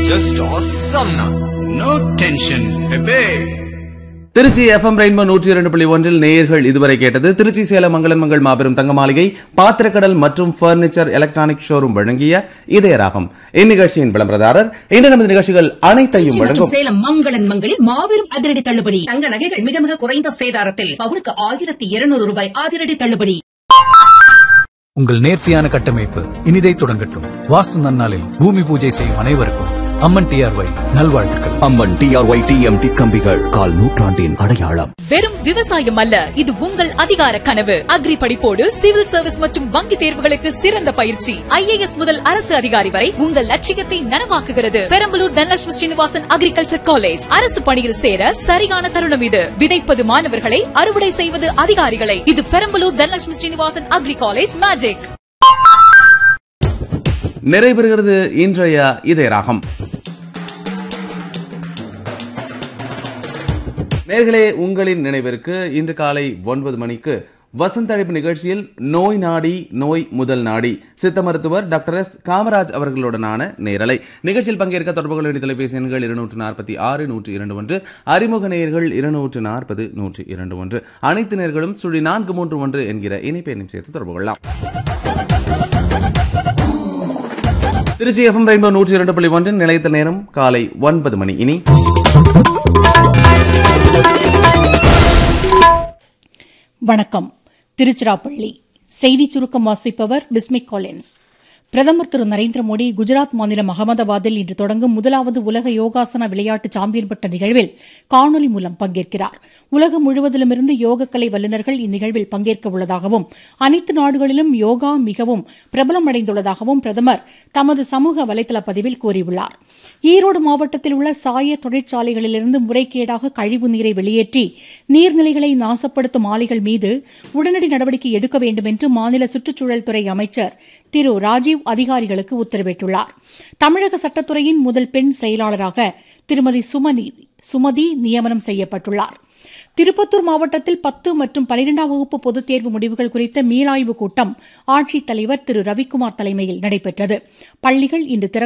just awesome now. No tension, Pepe. Tiruchi FM rainbow நூற்றி இரண்டு புள்ளி ஒன்றில் நேயர்கள் இதுவரை கேட்டது திருச்சி சேலம் மங்களன் மங்கள் மாபெரும் தங்க மாளிகை பாத்திரக்கடல் மற்றும் பர்னிச்சர் எலக்ட்ரானிக் ஷோரூம் வழங்கிய இதயராகம் இந்நிகழ்ச்சியின் விளம்பரதாரர் இன்று நமது நிகழ்ச்சிகள் அனைத்தையும் திருச்சி மற்றும் வழங்கும் சேலம் மங்களன் மங்களில் மாபெரும் அதிரடி தள்ளுபடி தங்க நகைகள் மிக மிக குறைந்த சேதாரத்தில் பவுனுக்கு ஆயிரத்தி இருநூறு ரூபாய் அதிரடி தள்ளுபடி உங்கள் நேர்த்தியான கட்டமைப்பு இனிதை தொடங்கட்டும் வாஸ்து நன்னாளில் பூமி பூஜை செய்யும் அனைவருக்கும் அம்மன் டிஆர்ஒய் நல்வாழ்த்துக்கள் அம்மன் டிஆர்ஒய் டிஎம்டி கம்பிகள் கால் நூற்றாண்டின் அடையாளம் வெறும் விவசாயம் அல்ல இது உங்கள் அதிகார கனவு அக்ரி படிப்போடு சிவில் சர்வீஸ் மற்றும் வங்கி தேர்வுகளுக்கு சிறந்த பயிற்சி ஐஏஎஸ் முதல் அரசு அதிகாரி வரை உங்கள் லட்சியத்தை நனவாக்குகிறது பெரம்பலூர் தனலட்சுமி ஸ்ரீனிவாசன் அக்ரிகல்ச்சர் காலேஜ் அரசு பணியில் சேர சரியான தருணம் இது விதைப்பது மாணவர்களை அறுவடை செய்வது அதிகாரிகளை இது Perambalur Dhanalakshmi Srinivasan agri college magic நிறைவேறுகிறது இன்றைய இதயராகம் நேர்களே உங்களின் நினைவிற்கு இன்று காலை ஒன்பது மணிக்கு வசந்த அழைப்பு நிகழ்ச்சியில் நோய் நாடி நோய் முதல் நாடி சித்த மருத்துவர் டாக்டர் எஸ் காமராஜ் அவர்களுடனான நேரலை நிகழ்ச்சியில் பங்கேற்க தொடர்பு கொள்ள வேண்டிய தொலைபேசி எண்கள் இருநூற்று நாற்பத்தி ஆறு நூற்று இரண்டு ஒன்று அறிமுக நேயர்கள் இருநூற்று நாற்பது நூற்று இரண்டு ஒன்று அனைத்து நேர்களும் சுழி நான்கு மூன்று ஒன்று என்கிற இணைப்பு எண்ணையும் சேர்த்து தொடர்பு கொள்ளலாம் திருச்சி எஃப்எம் ரெயின்போ நூற்றி இரண்டு புள்ளி ஒன்றின் நிலையத்த நேரம் காலை ஒன்பது மணி இனி வணக்கம் திருச்சிராப்பள்ளி செய்திச் சுருக்கம் வாசிப்பவர் பிஸ்மிக் காலின்ஸ் பிரதமர் திரு நரேந்திர மோடி குஜராத் மாநிலம் அகமதாபாத்தில் இன்று தொடங்கும் முதலாவது உலக யோகாசன விளையாட்டு சாம்பியன் பட்ட நிகழ்வில் காணொலி மூலம் பங்கேற்கிறார் உலகம் முழுவதிலுமிருந்து யோகக்கலை வல்லுநர்கள் இந்நிகழ்வில் பங்கேற்க உள்ளதாகவும் அனைத்து நாடுகளிலும் யோகா மிகவும் பிரபலமடைந்துள்ளதாகவும் பிரதமர் தமது சமூக வலைதள பதிவில் கூறியுள்ளார் ஈரோடு மாவட்டத்தில் உள்ள சாய தொழிற்சாலைகளிலிருந்து முறைகேடாக கழிவு நீரை வெளியேற்றி நீர்நிலைகளை நாசப்படுத்தும் ஆலைகள் மீது உடனடி நடவடிக்கை எடுக்க வேண்டும் என்று மாநில சுற்றுச்சூழல் துறை அமைச்சர் திரு ராஜீவ் அதிகாரிகளுக்கு உத்தரவிட்டுள்ளார் தமிழக சட்டத்துறையின் முதல் பெண் செயலாளராக திருமதி சுமதி சுமதி நியமனம் செய்யப்பட்டுள்ளார் திருப்பத்தூர் மாவட்டத்தில் பத்து மற்றும் பனிரெண்டாம் வகுப்பு பொதுத் தேர்வு முடிவுகள் குறித்த மீளாய்வு கூட்டம் ஆட்சித் தலைவர் திரு ரவிக்குமார் தலைமையில் நடைபெற்றது பள்ளிகள் இன்று திறக்க